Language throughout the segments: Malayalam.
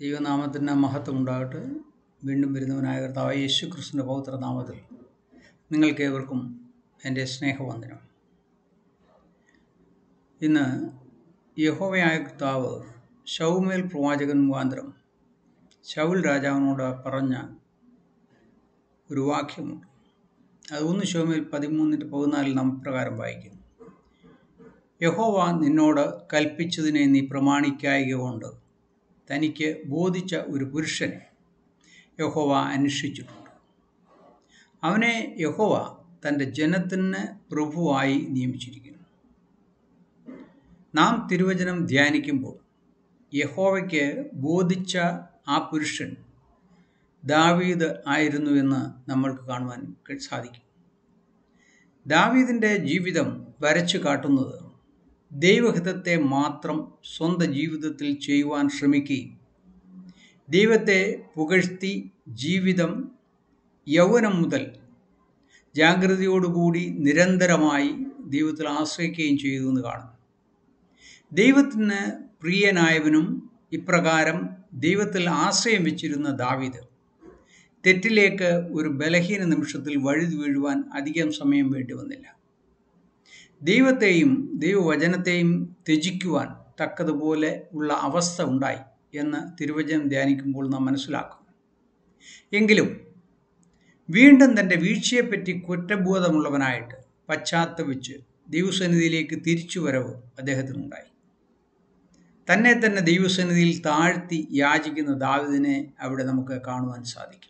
ദൈവനാമത്തിന് മഹത്വം ഉണ്ടാകട്ടെ വീണ്ടും വരുന്നവനായ കർത്താവ് യേശു ക്രിസ്തുവിൻ്റെ പൗത്ര നാമത്തിൽ നിങ്ങൾക്കേവർക്കും എൻ്റെ സ്നേഹവന്ദനം ഇന്ന് യഹോവയായ കർത്താവ് ഷൗമേൽ പ്രവാചകൻ മുഖാന്തരം ശൗൽ രാജാവിനോട് പറഞ്ഞ ഒരു വാക്യമുണ്ട് അത് ഒന്ന് ഷോമേൽ പതിമൂന്നിൻ്റെ പതിനാലിൽ നാം പ്രകാരം വായിക്കുന്നു യഹോവ നിന്നോട് കൽപ്പിച്ചതിനെ നീ പ്രമാണിക്കായിക കൊണ്ട് തനിക്ക് ബോധിച്ച ഒരു പുരുഷനെ യഹോവ അന്വേഷിച്ചിട്ടുണ്ട് അവനെ യഹോവ തൻ്റെ ജനത്തിന് പ്രഭുവായി നിയമിച്ചിരിക്കുന്നു നാം തിരുവചനം ധ്യാനിക്കുമ്പോൾ യഹോവയ്ക്ക് ബോധിച്ച ആ പുരുഷൻ ദാവീദ് ആയിരുന്നു എന്ന് നമ്മൾക്ക് കാണുവാൻ സാധിക്കും ദാവീദിൻ്റെ ജീവിതം വരച്ചു കാട്ടുന്നത് ദൈവഹിതത്തെ മാത്രം സ്വന്തം ജീവിതത്തിൽ ചെയ്യുവാൻ ശ്രമിക്കുകയും ദൈവത്തെ പുകഴ്ത്തി ജീവിതം യൗവനം മുതൽ ജാഗ്രതയോടുകൂടി നിരന്തരമായി ദൈവത്തിൽ ആശ്രയിക്കുകയും ചെയ്തു എന്ന് കാണുന്നു ദൈവത്തിന് പ്രിയനായവനും ഇപ്രകാരം ദൈവത്തിൽ ആശ്രയം വെച്ചിരുന്ന ദാവിദ് തെറ്റിലേക്ക് ഒരു ബലഹീന നിമിഷത്തിൽ വഴുതി വീഴുവാൻ അധികം സമയം വേണ്ടി വന്നില്ല ദൈവത്തെയും ദൈവവചനത്തെയും ത്യജിക്കുവാൻ തക്കതുപോലെ ഉള്ള അവസ്ഥ ഉണ്ടായി എന്ന് തിരുവചനം ധ്യാനിക്കുമ്പോൾ നാം മനസ്സിലാക്കും എങ്കിലും വീണ്ടും തൻ്റെ വീഴ്ചയെപ്പറ്റി കുറ്റബോധമുള്ളവനായിട്ട് പശ്ചാത്തപിച്ച് ദൈവസന്നിധിയിലേക്ക് തിരിച്ചു വരവ് അദ്ദേഹത്തിനുണ്ടായി തന്നെ തന്നെ ദൈവസന്നിധിയിൽ താഴ്ത്തി യാചിക്കുന്ന ദാവിദിനെ അവിടെ നമുക്ക് കാണുവാൻ സാധിക്കും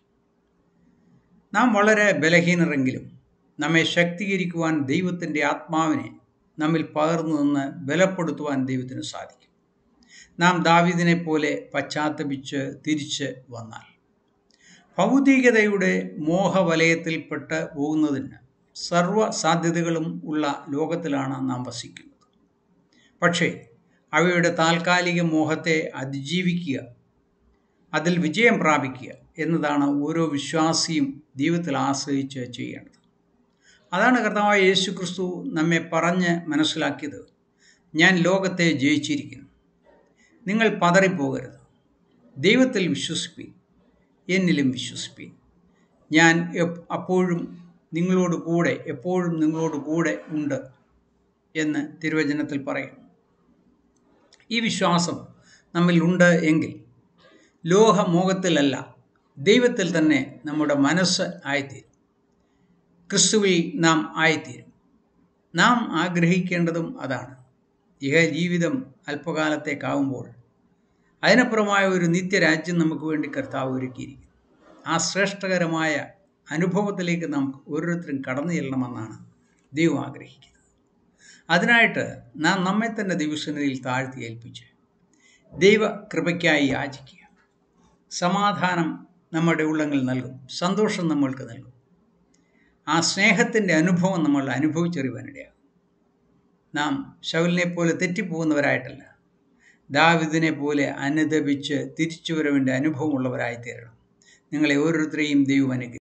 നാം വളരെ ബലഹീനരെങ്കിലും നമ്മെ ശക്തീകരിക്കുവാൻ ദൈവത്തിൻ്റെ ആത്മാവിനെ നമ്മിൽ പകർന്നു നിന്ന് ബലപ്പെടുത്തുവാൻ ദൈവത്തിന് സാധിക്കും നാം ദാവിദിനെ പോലെ പശ്ചാത്തപിച്ച് തിരിച്ച് വന്നാൽ ഭൗതികതയുടെ മോഹവലയത്തിൽപ്പെട്ട് പോകുന്നതിന് സർവ സാധ്യതകളും ഉള്ള ലോകത്തിലാണ് നാം വസിക്കുന്നത് പക്ഷേ അവയുടെ താൽക്കാലിക മോഹത്തെ അതിജീവിക്കുക അതിൽ വിജയം പ്രാപിക്കുക എന്നതാണ് ഓരോ വിശ്വാസിയും ദൈവത്തിൽ ആശ്രയിച്ച് ചെയ്യേണ്ടത് അതാണ് കർത്താവായ യേശു ക്രിസ്തു നമ്മെ പറഞ്ഞ് മനസ്സിലാക്കിയത് ഞാൻ ലോകത്തെ ജയിച്ചിരിക്കുന്നു നിങ്ങൾ പതറിപ്പോകരുത് ദൈവത്തിൽ വിശ്വസിപ്പീൻ എന്നിലും വിശ്വസിപ്പീൻ ഞാൻ അപ്പോഴും നിങ്ങളോട് കൂടെ എപ്പോഴും നിങ്ങളോട് കൂടെ ഉണ്ട് എന്ന് തിരുവചനത്തിൽ പറയുന്നു ഈ വിശ്വാസം നമ്മിൽ ഉണ്ട് എങ്കിൽ ലോകമോഹത്തിലല്ല ദൈവത്തിൽ തന്നെ നമ്മുടെ മനസ്സ് ആയിത്തീരും ക്രിസ്തുവിൽ നാം ആയിത്തീരും നാം ആഗ്രഹിക്കേണ്ടതും അതാണ് ഇഹ ജീവിതം അല്പകാലത്തേക്കാവുമ്പോൾ അതിനപ്പുറമായ ഒരു നിത്യരാജ്യം നമുക്ക് വേണ്ടി കർത്താവ് ഒരുക്കിയിരിക്കുന്നു ആ ശ്രേഷ്ഠകരമായ അനുഭവത്തിലേക്ക് നാം ഓരോരുത്തരും കടന്നു ചെല്ലണമെന്നാണ് ദൈവം ആഗ്രഹിക്കുന്നത് അതിനായിട്ട് നാം നമ്മെ തന്നെ ദൈവസന്നിധിയിൽ താഴ്ത്തി ഏൽപ്പിച്ച് ദൈവ കൃപയ്ക്കായി യാചിക്കുക സമാധാനം നമ്മുടെ ഉള്ളങ്ങളിൽ നൽകും സന്തോഷം നമ്മൾക്ക് നൽകും ആ സ്നേഹത്തിൻ്റെ അനുഭവം നമ്മൾ അനുഭവിച്ചറിയുവാനിടയാകും നാം ശൗലിനെ പോലെ തെറ്റിപ്പോകുന്നവരായിട്ടല്ല ദാവിദിനെ പോലെ അനുദപിച്ച് തിരിച്ചുവരവിൻ്റെ അനുഭവമുള്ളവരായി തീരണം നിങ്ങളെ ഓരോരുത്തരെയും ദൈവം അനുഗ്രഹിക്കും